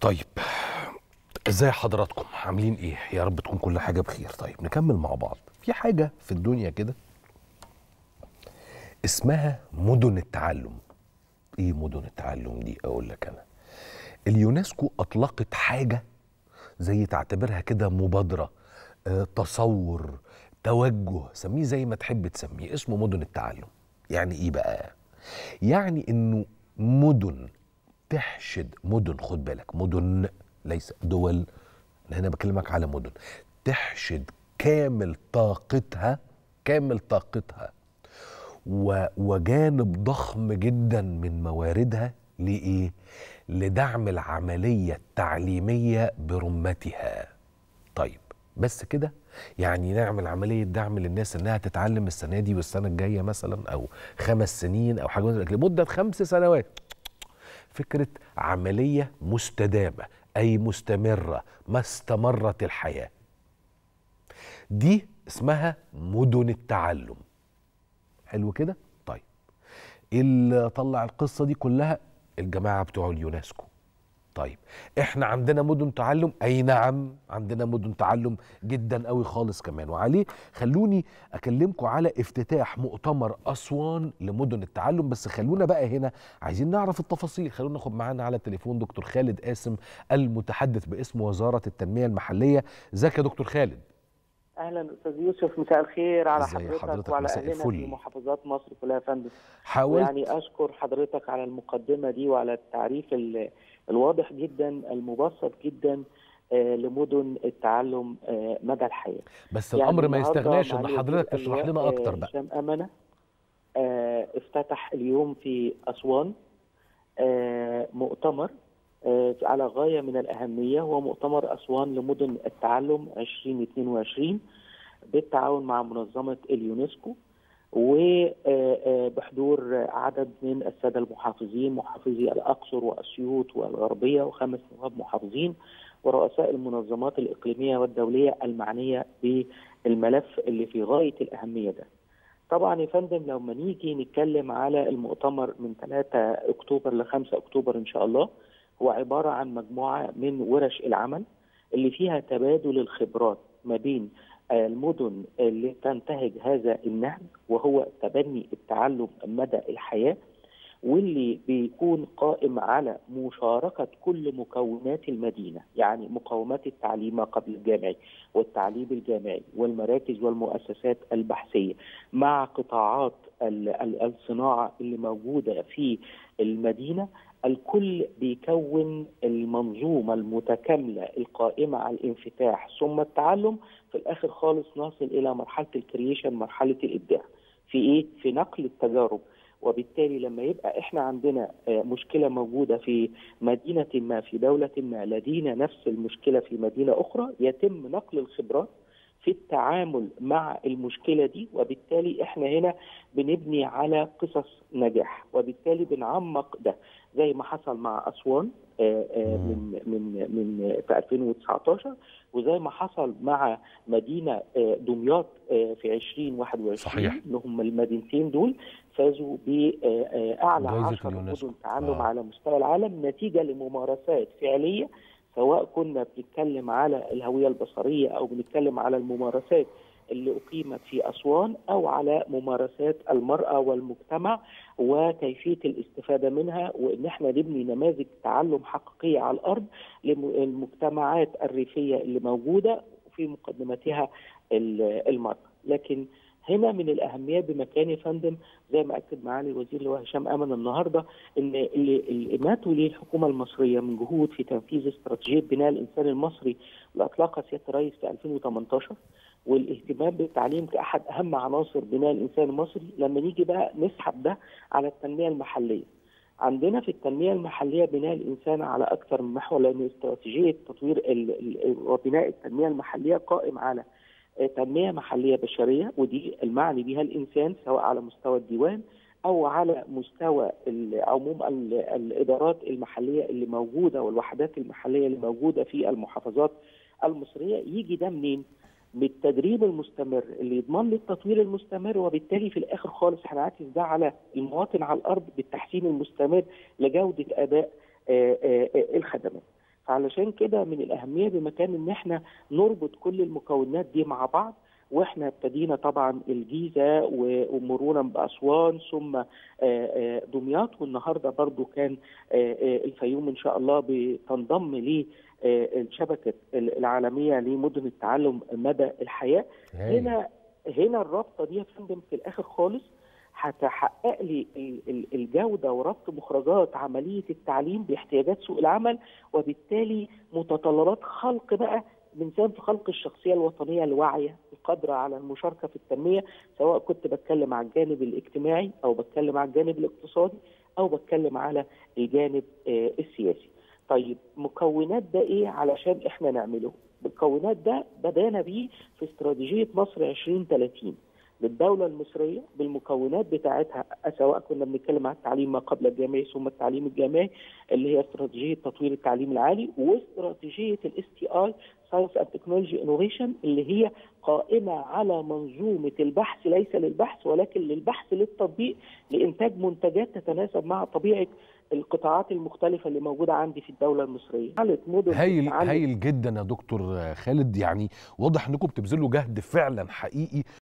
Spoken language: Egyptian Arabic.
طيب ازاي حضراتكم عاملين ايه يا رب تكون كل حاجه بخير طيب نكمل مع بعض في حاجه في الدنيا كده اسمها مدن التعلم ايه مدن التعلم دي اقول لك انا اليونسكو اطلقت حاجه زي تعتبرها كده مبادره آه، تصور توجه سميه زي ما تحب تسميه اسمه مدن التعلم يعني ايه بقى يعني انه مدن تحشد مدن خد بالك مدن ليس دول أنا هنا بكلمك على مدن تحشد كامل طاقتها كامل طاقتها و- وجانب ضخم جدا من مواردها لإيه؟ لدعم العملية التعليمية برمتها طيب بس كده يعني نعمل عملية دعم للناس إنها تتعلم السنة دي والسنة الجاية مثلا أو خمس سنين أو حاجة من ذلك لمدة خمس سنوات فكرة عملية مستدامة أي مستمرة ما استمرت الحياة دي اسمها مدن التعلم حلو كده طيب إيه اللي طلع القصة دي كلها الجماعة بتوع اليونسكو طيب احنا عندنا مدن تعلم اي نعم عندنا مدن تعلم جدا قوي خالص كمان وعليه خلوني اكلمكم على افتتاح مؤتمر اسوان لمدن التعلم بس خلونا بقى هنا عايزين نعرف التفاصيل خلونا ناخد معانا على التليفون دكتور خالد قاسم المتحدث باسم وزارة التنمية المحلية ازيك يا دكتور خالد اهلا استاذ يوسف مساء الخير على ازي حضرتك, حضرتك؟ وعلى مساء اهلنا الفل. في محافظات مصر كلها يا فندم حاولت يعني اشكر حضرتك على المقدمه دي وعلى التعريف ال- الواضح جدا المبسط جدا آه، لمدن التعلم آه، مدى الحياه بس يعني الامر ما النهاردة يستغناش ان معالي حضرتك وزير تشرح اللواء، لنا اكتر آه، بقى هشام امنه آه، افتتح اليوم في اسوان آه، مؤتمر آه، على غايه من الاهميه هو مؤتمر اسوان لمدن التعلم 2022 بالتعاون مع منظمه اليونسكو وبحضور عدد من الساده المحافظين محافظي الاقصر واسيوط والغربيه وخمس نواب محافظين ورؤساء المنظمات الاقليميه والدوليه المعنيه بالملف اللي في غايه الاهميه ده. طبعا يا فندم لما نيجي نتكلم على المؤتمر من 3 اكتوبر ل 5 اكتوبر ان شاء الله هو عباره عن مجموعه من ورش العمل اللي فيها تبادل الخبرات ما بين المدن اللي تنتهج هذا النهج وهو تبني التعلم مدى الحياه واللي بيكون قائم على مشاركة كل مكونات المدينة يعني مقومات التعليم ما قبل الجامعي والتعليم الجامعي والمراكز والمؤسسات البحثية مع قطاعات ال- ال- الصناعة اللي موجودة في المدينة الكل بيكون المنظومة المتكاملة القائمة على الانفتاح ثم التعلم في الآخر خالص نصل إلى مرحلة الكرييشن مرحلة الإبداع في إيه؟ في نقل التجارب وبالتالي لما يبقى احنا عندنا آه، مشكله موجوده في مدينه ما في دوله ما لدينا نفس المشكله في مدينه اخرى يتم نقل الخبرات في التعامل مع المشكله دي وبالتالي احنا هنا بنبني على قصص نجاح وبالتالي بنعمق ده زي ما حصل مع اسوان آه، آه، مم. من من من في 2019 وزي ما حصل مع مدينه آه، دمياط آه، في 2021 صحيح. اللي هم المدينتين دول فازوا باعلى جايزة 10 اليونسكو. مدن تعلم آه. على مستوى العالم نتيجه لممارسات فعليه سواء كنا بنتكلم على الهويه البصريه او بنتكلم على الممارسات اللي اقيمت في اسوان او على ممارسات المراه والمجتمع وكيفيه الاستفاده منها وان احنا نبني نماذج تعلم حقيقيه على الارض للمجتمعات الريفيه اللي موجوده وفي مقدمتها ال- المراه لكن هنا من الاهميه بمكان يا فندم زي ما اكد معالي الوزير اللي هو هشام امن النهارده ان اللي, اللي ما توليه الحكومه المصريه من جهود في تنفيذ استراتيجيه بناء الانسان المصري اللي اطلقها سياده الرئيس في 2018 والاهتمام بالتعليم كاحد اهم عناصر بناء الانسان المصري لما نيجي بقى نسحب ده على التنميه المحليه. عندنا في التنميه المحليه بناء الانسان على اكثر من محور لان استراتيجيه تطوير ال- ال- وبناء التنميه المحليه قائم على آه، تنميه محليه بشريه ودي المعني بها الانسان سواء على مستوى الديوان او على مستوى ال- عموم ال- الادارات المحليه اللي موجوده والوحدات المحليه اللي موجوده في المحافظات المصريه يجي ده منين؟ بالتدريب المستمر اللي يضمن لي التطوير المستمر وبالتالي في الاخر خالص هنعكس ده على المواطن على الارض بالتحسين المستمر لجوده اداء آه، آه، آه، الخدمات. فعلشان كده من الاهميه بمكان ان احنا نربط كل المكونات دي مع بعض واحنا ابتدينا طبعا الجيزه ومرورا باسوان ثم دمياط والنهارده برضو كان الفيوم ان شاء الله بتنضم ل الشبكه العالميه لمدن التعلم مدى الحياه هنا هنا الرابطه دي يا فندم في الاخر خالص هتحقق لي الجوده وربط مخرجات عمليه التعليم باحتياجات سوق العمل وبالتالي متطلبات خلق بقى بنساهم في خلق الشخصيه الوطنيه الواعيه القادره على المشاركه في التنميه سواء كنت بتكلم على الجانب الاجتماعي او بتكلم على الجانب الاقتصادي او بتكلم على الجانب آه السياسي. طيب مكونات ده ايه علشان احنا نعمله؟ المكونات ده بدانا بيه في استراتيجيه مصر 2030 للدوله المصريه بالمكونات بتاعتها سواء كنا بنتكلم عن التعليم ما قبل الجامعي ثم التعليم الجامعي اللي هي استراتيجيه تطوير التعليم العالي واستراتيجيه الاس تي اي ساينس اند تكنولوجي انوفيشن اللي هي قائمه على منظومه البحث ليس للبحث ولكن للبحث للتطبيق لانتاج منتجات تتناسب مع طبيعه القطاعات المختلفه اللي موجوده عندي في الدوله المصريه مدن هايل هايل جدا يا دكتور خالد يعني واضح انكم بتبذلوا جهد فعلا حقيقي